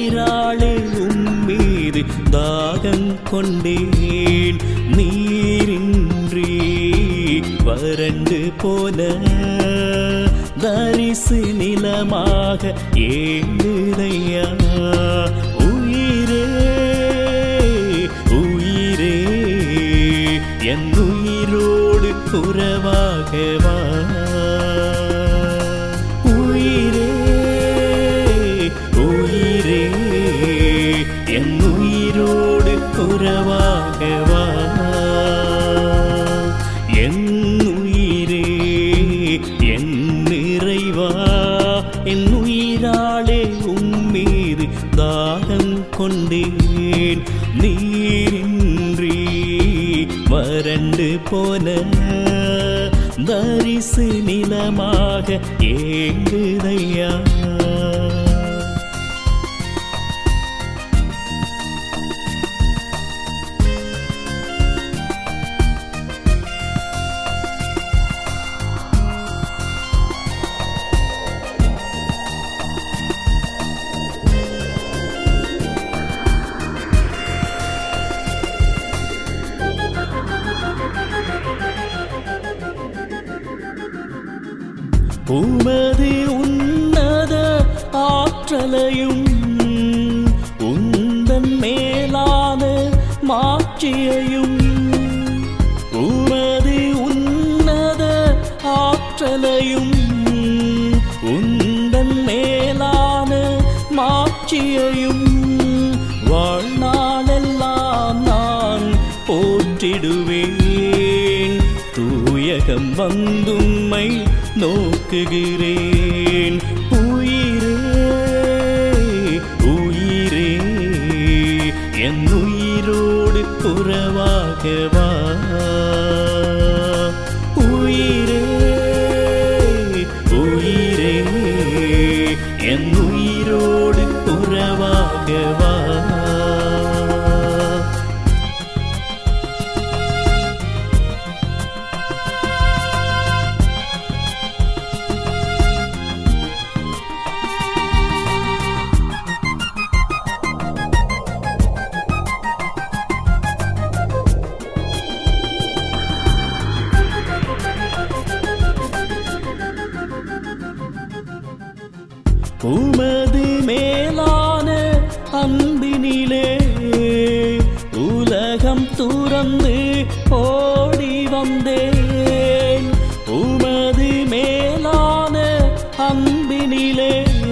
உயிராளே உம்மீது தாகம் கொண்டேன் நீரின்றி வறண்டு போன தரிசு நிலமாக ஏங்குதையா உயிரே உயிரே என் உயிரோடு உறவாகவா உயிரே உயிரே என் உயிரோடு உறவாகவா என் உயிரே என் நிறைவா என் உயிராளே உம்மீது தாகம் கொண்டேன் நீரின்றி வறண்டு போன தரிசு நிலமாக ஏங்குதையா உமது உன்னத ஆற்றலையும் உந்தன் மேலான மாட்சியையும் உமது உன்னத ஆற்றலையும் உந்தன் மேலான மாட்சியையும் வாழ்நாளெல்லாம் நான் போற்றிடுவேன் தூயகம் வந்தும்மை நோக்குகிறேன் உயிரே உயிரே என் உயிரோடு உறவாகவா உயிரே உயிரே என் உயிரோடு உறவாகவா உமது மேலான அன்பினிலே உலகம் துறந்து ஓடி வந்தேன் உமது மேலான அன்பினிலே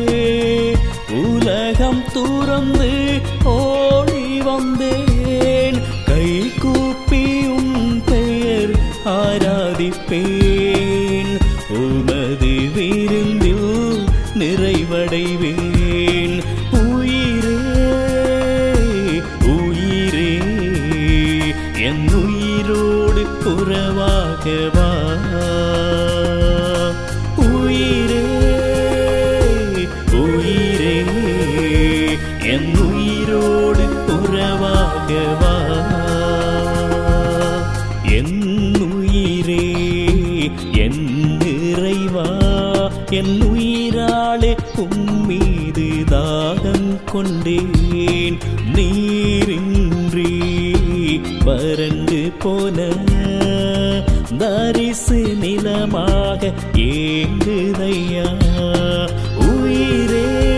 உலகம் துறந்து ஓடி வந்தேன் கை கூப்பி உம் பெயர் ஆராதிப்பேன் உமது விருந்தில் நிறைவடைவேன் உயிரே உயிரே என் உயிரோடு உறவாகவா உயிரே உயிரே என் உயிரோடு உறவாகவா என் உயிரே என் நிறைவா என் உயிராளே உம்மீது தாகம் கொண்டேன் நீரின்றி வறண்டு போன தரிசு நிலமாக ஏங்குதையா உயிரே